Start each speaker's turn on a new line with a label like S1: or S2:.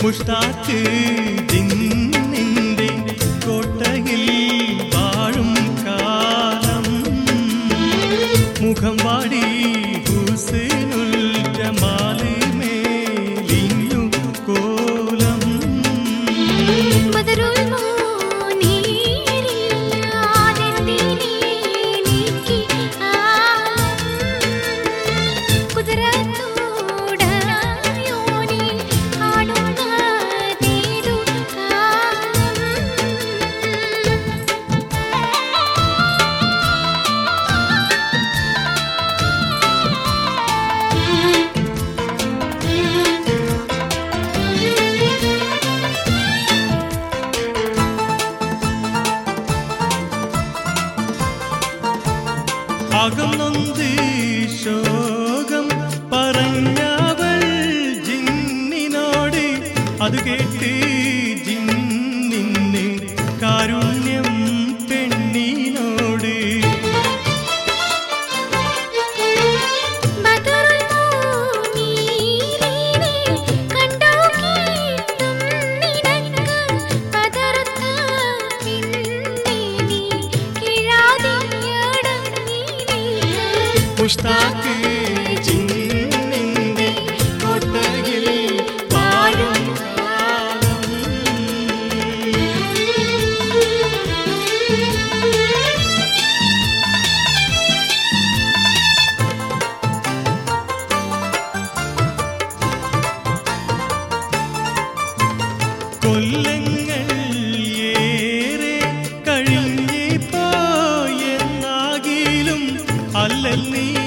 S1: മുഷ്താക്ക് ജിന്നിന്റെ കോട്ടയിൽ വാഴും കാലം മുഖം വാടി ഹുസൈനുൽ ജമാലി മേലിഞ്ഞു കോലം
S2: ബദറുൽ മുനീറില്ലാതെ തിരിനീക്കി ആലം കുതിരത്തോടായോനെ ആടുന്നതേതു കാലം
S1: അകന്നൊന്ത് ശോകം പറഞ്ഞവൾ ജിന്നിനോട് അത് കേട്ട് ജിന്നിന് കാരുണ്യം പെണ്ണിനോട്
S2: ബദറുൽ മുനീറിനെ കണ്ടു കേട്ടും നിനക്ക് പതറുത്ത പിന്നേ നീ കിഴാതിയടങ്ങിയില്ല
S1: മുഷ്താക്ക് ജിന്നിന്റെ കോട്ടയിൽ വാഴും കാലം കൊല്ലങ്ങൾ ഏറെ കഴിഞ്ഞേ പോയെന്നാകിലും അല്ലൽ നീ